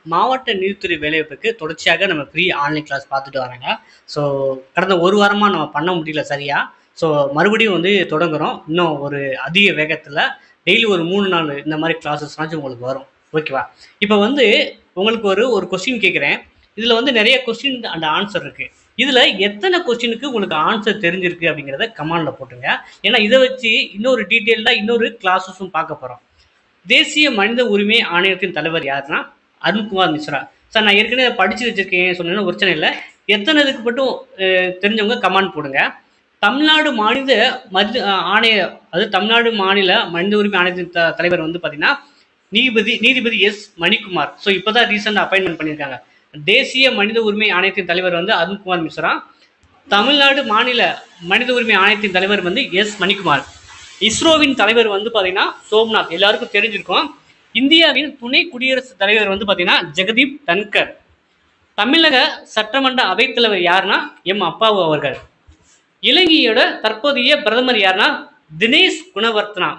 மாவட்ட நீதித்துறை வேலைவாய்ப்புக்கு தொடர்ச்சியாக நம்ம ஃப்ரீ ஆன்லைன் கிளாஸ் பார்த்துட்டு வராங்க ஸோ கடந்த ஒரு வாரமாக நம்ம பண்ண முடியல சரியா ஸோ மறுபடியும் வந்து தொடங்குறோம் இன்னும் ஒரு அதிக வேகத்தில் டெய்லி ஒரு மூணு நாள் இந்த மாதிரி கிளாஸஸ்னாச்சும் உங்களுக்கு வரும் ஓகேவா இப்போ வந்து உங்களுக்கு ஒரு ஒரு கொஸ்டின் கேட்குறேன் இதில் வந்து நிறைய கொஸ்டின் அந்த ஆன்சர் இருக்குது இதில் எத்தனை கொஸ்டினுக்கு உங்களுக்கு ஆன்சர் தெரிஞ்சிருக்கு அப்படிங்கிறத கமாண்டில் போட்டுங்க ஏன்னா இதை வச்சு இன்னொரு டீட்டெயில்டாக இன்னொரு கிளாஸஸும் பார்க்க போகிறோம் தேசிய மனித உரிமை ஆணையத்தின் தலைவர் யாருன்னா அருண்குமார் மிஸ்ரா சார் நான் ஏற்கனவே படிச்சு வச்சிருக்கேன் சொன்னேன்னா பிரச்சனை இல்லை எத்தனை இதுக்கு மட்டும் அஹ், தெரிஞ்சவங்க கமெண்ட் போடுங்க தமிழ்நாடு மாநில மது அஹ், ஆணைய அது தமிழ்நாடு மாநில மனித உரிமை ஆணையத்தின் த தலைவர் வந்து பார்த்தீங்கன்னா நீதிபதி நீதிபதி எஸ் மணிக்குமார் ஸோ இப்போ தான் ரீசெண்டாக அப்பாயின்மெண்ட் பண்ணியிருக்காங்க தேசிய மனித உரிமை ஆணையத்தின் தலைவர் வந்து அருண்குமார் மிஸ்ரா தமிழ்நாடு மாநில மனித உரிமை ஆணையத்தின் தலைவர் வந்து எஸ் மணிக்குமார் இஸ்ரோவின் தலைவர் வந்து பார்த்தீங்கன்னா சோம்நாத் எல்லாருக்கும் தெரிஞ்சிருக்கும் இந்தியாவின் துணை குடியரசுத் தலைவர் வந்து பார்த்தீங்கன்னா ஜெகதீப் தன்கர் தமிழக சட்டமன்ற அவைத்தலைவர் யாருன்னா எம் அப்பாவு அவர்கள் இலங்கையோட தற்போதைய பிரதமர் யாருன்னா தினேஷ் குணவர்த்தனா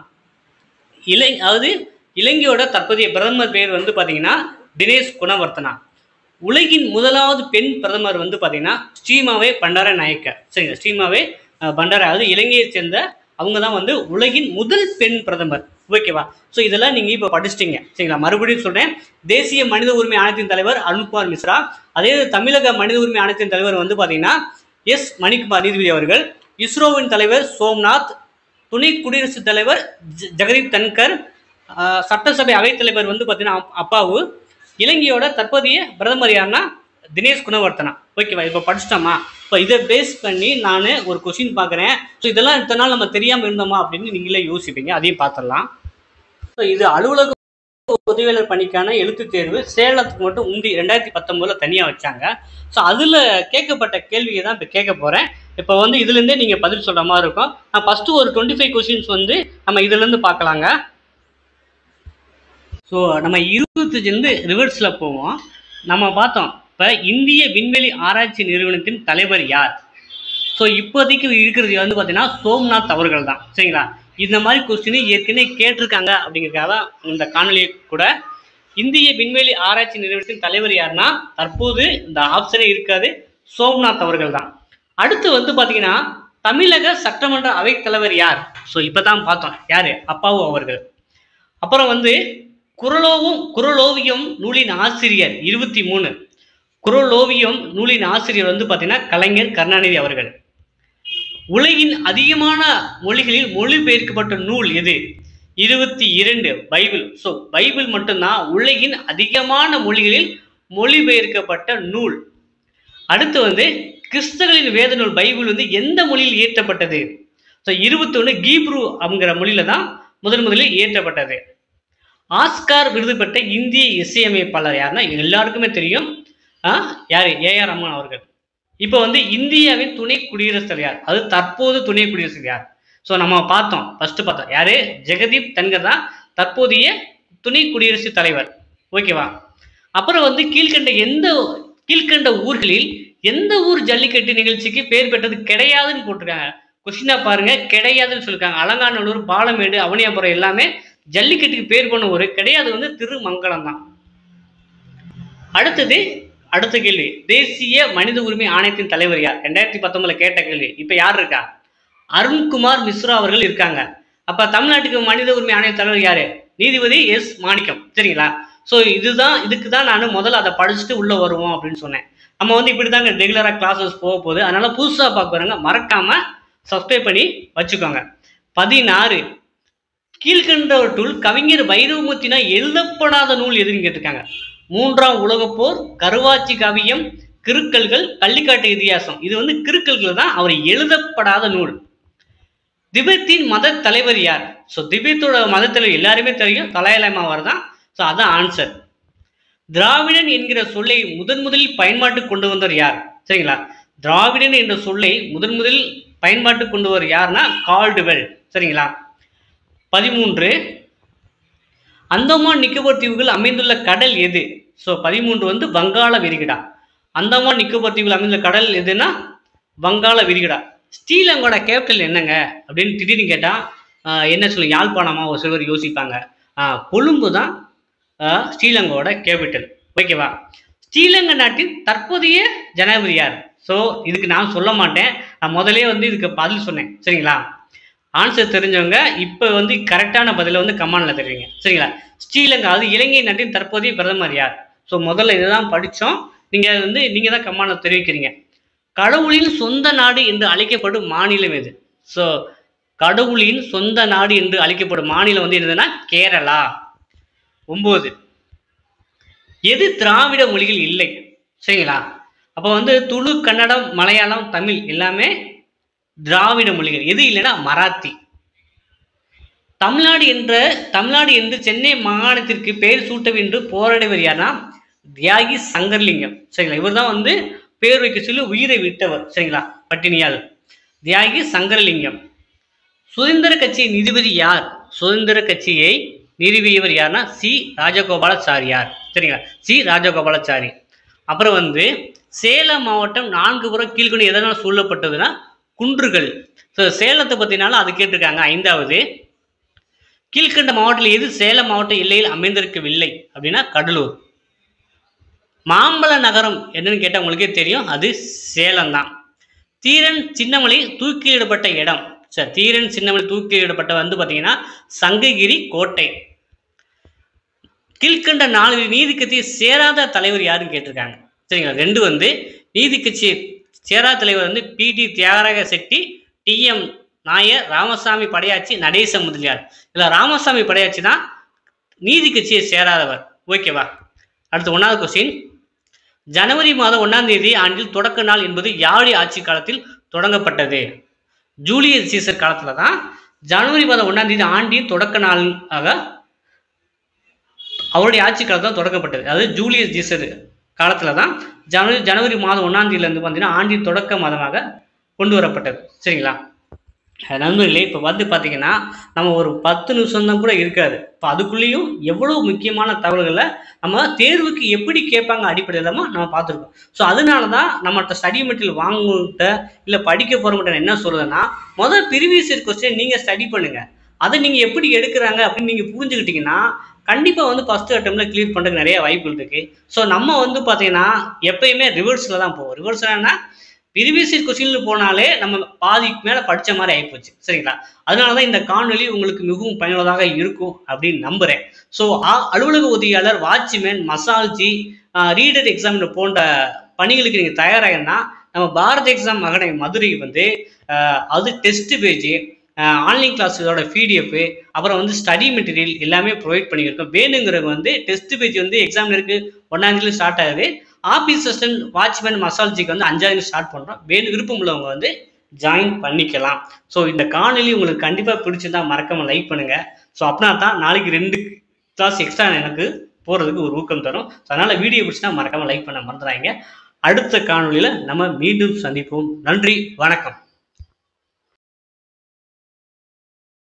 இலை அதாவது இலங்கையோட தற்போதைய பிரதமர் பேர் வந்து பார்த்தீங்கன்னா தினேஷ் குணவர்த்தனா உலகின் முதலாவது பெண் பிரதமர் வந்து பார்த்தீங்கன்னா ஸ்ரீமாவே பண்டார நாயக்க சரிங்க ஸ்ரீமாவே அஹ், பண்டார அதாவது இலங்கையை சேர்ந்த அவங்க தான் வந்து உலகின் முதல் பெண் பிரதமர் ஓகேவா ஸோ இதெல்லாம் நீங்கள் இப்போ படிச்சிட்டீங்க சரிங்களா மறுபடியும் சொல்கிறேன் தேசிய மனித உரிமை ஆணையத்தின் தலைவர் அருண்குமார் மிஸ்ரா அதே தமிழக மனித உரிமை ஆணையத்தின் தலைவர் வந்து பார்த்தீங்கன்னா எஸ் மணிக்குமார் நீதிபதி அவர்கள் இஸ்ரோவின் தலைவர் சோம்நாத் துணை குடியரசுத் தலைவர் ஜ- ஜெகதீப் தன்கர் ஆஹ், சட்டசபை அவைத்தலைவர் வந்து பார்த்தீங்கன்னா அப்- அப்பாவு இலங்கையோட தற்போதைய பிரதமர் யாருன்னா தினேஷ் குணவர்த்தனா ஓகேவா இப்போ படிச்சிட்டோமா இப்போ இதை பேஸ் பண்ணி நான் ஒரு கொஷின் பார்க்குறேன் ஸோ இதெல்லாம் இத்தனை நாள் நம்ம தெரியாமல் இருந்தோமா அப்படின்னு நீங்களே யோசிப்பீங்க அதையும் பார்த்துடலாம் ஸோ இது அலுவலக உதவியாளர் பணிக்கான எழுத்துத் தேர்வு சேலத்துக்கு மட்டும் உந்தி ரெண்டாயிரத்தி பத்தொம்போதுல தனியாக வச்சாங்க ஸோ அதில் கேட்கப்பட்ட கேள்வியை தான் இப்போ கேட்க போகிறேன் இப்போ வந்து இதுலேருந்தே நீங்கள் பதில் சொல்கிற மாதிரி இருக்கும் நான் ஃபஸ்ட்டு ஒரு டுவெண்ட்டி ஃபைவ் கொஸ்டின்ஸ் வந்து நம்ம இதுலேருந்து பார்க்கலாங்க ஸோ நம்ம இருபத்தஞ்சிலேருந்து ரிவர்ஸில் போவோம் நம்ம பார்த்தோம் இப்போ இந்திய விண்வெளி ஆராய்ச்சி நிறுவனத்தின் தலைவர் யார் ஸோ இப்போதைக்கு இருக்கிறது வந்து பார்த்தீங்கன்னா சோம்நாத் அவர்கள் தான் சரிங்களா இந்த மாதிரி கொஸ்டின் ஏற்கனவே கேட்டிருக்காங்க அப்படிங்கிறதுக்காக தான் இந்த காணொலி கூட இந்திய விண்வெளி ஆராய்ச்சி நிறுவனத்தின் தலைவர் யாருன்னா தற்போது இந்த ஆப்ஷனே இருக்காது சோம்நாத் அவர்கள் தான் அடுத்து வந்து பார்த்தீங்கன்னா தமிழக சட்டமன்ற அவைத்தலைவர் யார் ஸோ இப்போ தான் பார்த்தோம் யார் அப்பாவு அவர்கள் அப்புறம் வந்து குரலோவும் குரலோவியம் நூலின் ஆசிரியர் இருபத்தி மூணு குரலோவியம் நூலின் ஆசிரியர் வந்து பார்த்தீங்கன்னா கலைஞர் கருணாநிதி அவர்கள் உலகின் அதிகமான மொழிகளில் மொழிபெயர்க்கப்பட்ட நூல் எது இருபத்தி இரண்டு பைபிள் ஸோ பைபிள் மட்டும்தான் உலகின் அதிகமான மொழிகளில் மொழிபெயர்க்கப்பட்ட நூல் அடுத்து வந்து கிறிஸ்தவர்களின் வேத நூல் பைபிள் வந்து எந்த மொழியில் இயற்றப்பட்டது ஸோ இருபத்தொன்று கீப்ரு அப்படிங்கிற மொழியில தான் முதன் முதலில் இயற்றப்பட்டது ஆஸ்கார் விருது பெற்ற இந்திய இசையமைப்பாளர் யாருன்னா எல்லாருக்குமே தெரியும் ஆ, யாரு ஏஆர் ரஹ்மான் அவர்கள் இப்போ வந்து இந்தியாவின் துணை குடியரசுத் தலைவர் யார் அது தற்போது துணை குடியரசுத் தலைவர் யார் ஸோ நம்ம பார்த்தோம் ஃபர்ஸ்ட் பார்த்தோம் யாரு ஜெகதீப் தன்கர் தான் தற்போதைய துணை குடியரசுத் தலைவர் ஓகேவா அப்புறம் வந்து கீழ்கண்ட எந்த கீழ்கண்ட ஊர்களில் எந்த ஊர் ஜல்லிக்கட்டு நிகழ்ச்சிக்கு பேர் பெற்றது கிடையாதுன்னு போட்டிருக்காங்க கொஸ்டினா பாருங்க கிடையாதுன்னு சொல்லிருக்காங்க அலங்காநல்லூர் பாலமேடு அவனியாபுரம் எல்லாமே ஜல்லிக்கட்டுக்கு பேர் போன ஊர் கிடையாது வந்து திருமங்கலம் தான் அடுத்தது அடுத்த கேள்வி தேசிய மனித உரிமை ஆணையத்தின் தலைவர் யார் ரெண்டாயிரத்தி பத்தொன்பதுல கேட்ட கேள்வி இப்ப யார் இருக்கா அருண்குமார் மிஸ்ரா அவர்கள் இருக்காங்க அப்ப தமிழ்நாட்டுக்கு மனித உரிமை ஆணைய தலைவர் யாரு நீதிபதி எஸ் மாணிக்கம் சரிங்களா ஸோ இதுதான் இதுக்கு தான் நான் முதல்ல அதை படிச்சுட்டு உள்ள வருவோம் அப்படின்னு சொன்னேன் நம்ம வந்து இப்படி தாங்க ரெகுலராக கிளாஸஸ் போக போகுது அதனால புதுசாக பார்க்குறவங்க மறக்காம சப்ஸ்கிரைப் பண்ணி வச்சுக்கோங்க பதினாறு கீழ்கண்டவற்றுள் கவிஞர் வைரவமுத்தினா எழுதப்படாத நூல் எதுன்னு கேட்டிருக்காங்க மூன்றாம் உலகப் போர் கருவாச்சி கவியம் கிறுக்கல்கள் பள்ளிக்காட்டு இதிகாசம் இது வந்து கிறுக்கல்கள் தான் அவர் எழுதப்படாத நூல் திபெத்தின் மத தலைவர் யார் ஸோ திபெத்தோட மத தலைவர் எல்லாருமே தெரியும் தலாயலாமாவர் தான் ஸோ அதான் ஆன்சர் திராவிடன் என்கிற சொல்லை முதன் முதலில் பயன்பாட்டுக்கு கொண்டு வந்தவர் யார் சரிங்களா திராவிடன் என்ற சொல்லை முதன் முதலில் பயன்பாட்டுக்கு கொண்டு வந்தவர் யாருன்னா கால்டுவெல் சரிங்களா பதிமூன்று அந்தமான் நிக்கோபர் தீவுகள் அமைந்துள்ள கடல் எது ஸோ பதிமூன்று வந்து வங்காள விரிகுடா அந்தமான் நிக்கோபர் தீவுகள் அமைந்துள்ள கடல் எதுன்னா வங்காள விரிகுடா ஸ்ரீலங்கோட கேபிட்டல் என்னங்க அப்படின்னு திடீர்னு கேட்டால் என்ன சொல்லுங்க யாழ்ப்பாணமா ஒரு சிலர் யோசிப்பாங்க ஆஹ், கொழும்பு தான் ஆஹ், ஸ்ரீலங்காவோட கேபிட்டல் ஓகேவா ஸ்ரீலங்கா நாட்டின் தற்போதைய ஜனாதிபதி யார் ஸோ இதுக்கு நான் சொல்ல மாட்டேன் நான் முதலே வந்து இதுக்கு பதில் சொன்னேன் சரிங்களா ஆன்சர் தெரிஞ்சவங்க இப்போ வந்து கரெக்டான பதிலை வந்து கமாண்டில் தெரிவிங்க சரிங்களா ஸ்ரீலங்கா அது இலங்கை நாட்டின் தற்போதைய பிரதமர் யார் ஸோ முதல்ல இதுதான் படித்தோம் நீங்கள் வந்து நீங்கள் தான் கமாண்டில் தெரிவிக்கிறீங்க கடவுளின் சொந்த நாடு என்று அழைக்கப்படும் மாநிலம் எது ஸோ கடவுளின் சொந்த நாடு என்று அழைக்கப்படும் மாநிலம் வந்து என்னதுன்னா கேரளா ஒன்பது எது திராவிட மொழிகள் இல்லை சரிங்களா அப்போ வந்து துளு கன்னடம் மலையாளம் தமிழ் எல்லாமே திராவிட மொழிகள் எது இல்லைன்னா மராத்தி தமிழ்நாடு என்ற தமிழ்நாடு என்று சென்னை மாகாணத்திற்கு பெயர் சூட்ட என்று போராடியவர் யாருன்னா தியாகி சங்கர்லிங்கம் சரிங்களா இவர் தான் வந்து பேர் வைக்க சொல்லி உயிரை விட்டவர் சரிங்களா பட்டினியால் தியாகி சங்கரலிங்கம் சுதந்திர கட்சி நிதிபதி யார் சுதந்திர கட்சியை நிறுவியவர் யாருன்னா சி ராஜகோபாலாச்சாரியார் சரிங்களா சி ராஜகோபாலாச்சாரி அப்புறம் வந்து சேலம் மாவட்டம் நான்கு புறம் கீழ்கொண்டு எதனால் சூழப்பட்டதுன்னா குன்றுகள் ஸோ சேலத்தை பற்றினாலும் அது கேட்டிருக்காங்க ஐந்தாவது கீழ்கண்ட மாவட்டத்தில் எது சேலம் மாவட்ட எல்லையில் அமைந்திருக்கவில்லை அப்படின்னா கடலூர் மாம்பழ நகரம் என்னன்னு கேட்டால் உங்களுக்கே தெரியும் அது சேலம் தான் தீரன் சின்னமலை தூக்கிலிடப்பட்ட இடம் சார் தீரன் சின்னமலை தூக்கிலிடப்பட்ட வந்து பார்த்தீங்கன்னா சங்ககிரி கோட்டை கீழ்கண்ட நாலு நீதி கட்சியை சேராத தலைவர் யாருன்னு கேட்டிருக்காங்க சரிங்களா ரெண்டு வந்து நீதி கட்சி சேராத தலைவர் வந்து P T Thyagaraja Chetty T M Nair Ramasamy Padayachi Natesa Mudaliar இதில் ராமசாமி படையாச்சி தான் நீதி கட்சியை சேராதவர் ஓகேவா அடுத்து ஒன்றாவது கொஸ்டின் ஜனவரி மாதம் ஒன்றாம் தேதி ஆண்டில் தொடக்க நாள் என்பது யாருடைய ஆட்சி காலத்தில் தொடங்கப்பட்டது ஜூலியஸ் சீசர் காலத்தில் தான் ஜனவரி மாதம் ஒன்றாம் தேதி ஆண்டின் தொடக்க நாளாக அவருடைய ஆட்சி காலத்தில் தான் தொடங்கப்பட்டது அதாவது ஜூலியஸ் ஜீசர் காலத்தில் தான் ஜனவரி ஜனவரி மாதம் ஒன்றாம் தேதியிலேருந்து பார்த்தீங்கன்னா ஆண்டின் தொடக்க மாதமாக கொண்டு வரப்பட்டது சரிங்களா நண்பர்களே இப்போ வந்து பார்த்தீங்கன்னா நம்ம ஒரு பத்து நிமிஷம் தான் கூட இருக்காது இப்போ அதுக்குள்ளேயும் எவ்வளோ முக்கியமான தகவல்களை நம்ம தேர்வுக்கு எப்படி கேட்பாங்க அடிப்படையில் நம்ம பார்த்துருக்கோம் ஸோ அதனால தான் நம்மகிட்ட ஸ்டடி மெட்டீரியல் வாங்கிட்ட இல்லை படிக்க போகிறவங்கள்ட்ட என்ன சொல்லுதுன்னா முதல் ப்ரீவியஸ் இயர் கொஸ்டின் நீங்கள் ஸ்டடி பண்ணுங்கள் அதை நீங்கள் எப்படி எடுக்கிறாங்க அப்படின்னு நீங்கள் புரிஞ்சுக்கிட்டீங்கன்னா கண்டிப்பாக வந்து ஃபஸ்ட்டு அட்டம்ல கிளியர் பண்ணுறதுக்கு நிறைய வாய்ப்புகள் இருக்குது ஸோ நம்ம வந்து பார்த்தீங்கன்னா எப்பயுமே ரிவர்ஸில் தான் போவோம் ரிவர்ஸ் என்ன ப்ரீவியஸ் இயர் கொஸ்டினில் போனாலே நம்ம பாதிக்கு மேலே படித்த மாதிரி ஆகிப்போச்சு சரிங்களா அதனால தான் இந்த காணொலி உங்களுக்கு மிகவும் பயனுள்ளதாக இருக்கும் அப்படின்னு நம்புகிறேன் ஸோ அலுவலக உதவியாளர் வாட்ச்மேன் மசால்ஜி ரீடர் எக்ஸாம் போன்ற பணிகளுக்கு நீங்கள் தயாராகனா நம்ம பாரத் எக்ஸாம் மகனை மதுரை வந்து ஆஹ், அது டெஸ்ட் பேஜ் ஆன்லைன் கிளாஸ் இதோட பிடிஎஃப் அப்புறம் வந்து ஸ்டடி மெட்டீரியல் எல்லாமே ப்ரொவைட் பண்ணியிருக்கோம் வேணுங்கிறவங்க வந்து டெஸ்ட் பேஜ் வந்து எக்ஸாம் இருக்கு ஒன்றாம் தேதி ஸ்டார்ட் ஆகுது ஆஃபீஸ் அசிஸ்டன்ட் வாட்ச்மேன் மசால்ஜிக்கு வந்து அஞ்சாவது ஸ்டார்ட் பண்ணுறோம் வேணும் விருப்பம் உள்ளவங்க வந்து ஜாயின் பண்ணிக்கலாம் ஸோ இந்த காணொலி உங்களுக்கு கண்டிப்பாக பிடிச்சிருந்தா மறக்காம லைக் பண்ணுங்க ஸோ அப்படின்னா தான் நாளைக்கு ரெண்டு கிளாஸ் எக்ஸ்ட்ரா எனக்கு போகிறதுக்கு ஒரு ஊக்கம் தரும் ஸோ அதனால் வீடியோ பிடிச்சினா மறக்காம லைக் பண்ண மறந்துடாங்க அடுத்த காணொலியில் நம்ம மீண்டும் சந்திப்போம் நன்றி வணக்கம்